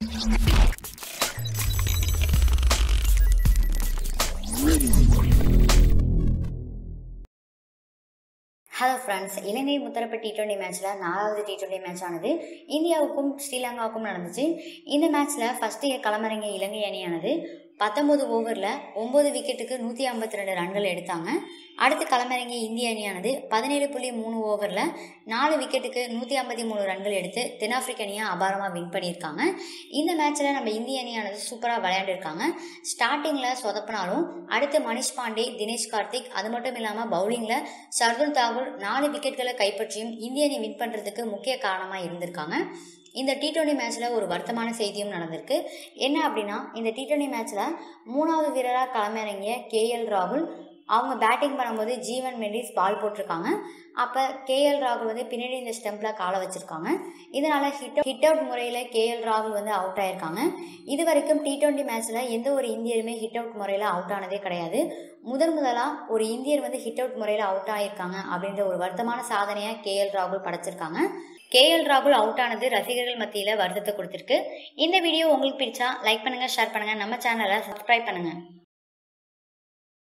hello friends இலங்கை முத்தரப்பு T twenty மேட்ச்சில் நாலாவது டி டுவெண்ட்டி மேட்ச் ஆனது இந்தியாவுக்கும் ஸ்ரீலங்காவுக்கும் நடந்துச்சு இந்த மேட்ச்சில் ஃபஸ்ட்டு களமிறங்கிய இலங்கை அணியானது பத்தொம்போது ஓவரில் ஒம்பது விக்கெட்டுக்கு நூற்றி ஐம்பத்தி ரெண்டு ரன்கள் எடுத்தாங்க அடுத்து களமிறங்கிய இந்திய அணியானது பதினேழு புள்ளி மூணு ஓவரில் நாலு விக்கெட்டுக்கு நூற்றி ஐம்பத்தி மூணு ரன்கள் எடுத்து தென்னாப்பிரிக்க அணியை அபாரமாக வின் பண்ணியிருக்காங்க இந்த மேட்ச்சில் நம்ம இந்திய அணியானது சூப்பராக விளையாண்டுருக்காங்க ஸ்டார்டிங்கில் சொதப்பினாலும் அடுத்து மணிஷ் பாண்டே தினேஷ் கார்த்திக் அது மட்டும் இல்லாமல் பவுலிங்கில் சர்துல் தாகூர் நாலு விக்கெட்களை கைப்பற்றியும் இந்திய அணி வின் பண்ணுறதுக்கு முக்கிய காரணமாக இருந்திருக்காங்க இந்த டி டுவெண்ட்டி மேட்ச்சில் ஒரு வருத்தமான செய்தியும் நடந்திருக்கு என்ன அப்படின்னா இந்த டி டுவெண்ட்டி மேட்ச்சில் மூணாவது வீரராக களமிறங்கிய கேஎல் ராகுல் அவங்க பேட்டிங் பண்ணும்போது ஜீவன் மெண்டிஸ் பால் போட்டிருக்காங்க அப்போ கேஎல் ராகுல் வந்து பின்னாடி இந்த ஸ்டெம்பில் காலை வச்சுருக்காங்க இதனால் ஹிட் ஹிட் அவுட் முறையில் கேஎல் ராகுல் வந்து அவுட் ஆயிருக்காங்க இது வரைக்கும் டி டுவெண்ட்டி மேட்ச்சில் எந்த ஒரு இந்தியருமே ஹிட் அவுட் முறையில் அவுட் ஆனதே கிடையாது முதன் முதலாக ஒரு இந்தியர் வந்து ஹிட் அவுட் முறையில் அவுட் ஆகியிருக்காங்க அப்படின்ற ஒரு வருத்தமான சாதனையாக கேஎல் ராகுல் படைச்சிருக்காங்க கேஎல் ராகுல் அவுட் ஆனது ரசிகர்கள் மத்தியில் வருத்தத்தை கொடுத்துருக்கு இந்த வீடியோ உங்களுக்கு பிடிச்சா லைக் பண்ணுங்கள் ஷேர் பண்ணுங்கள் நம்ம சேனலை சப்ஸ்கிரைப் பண்ணுங்கள்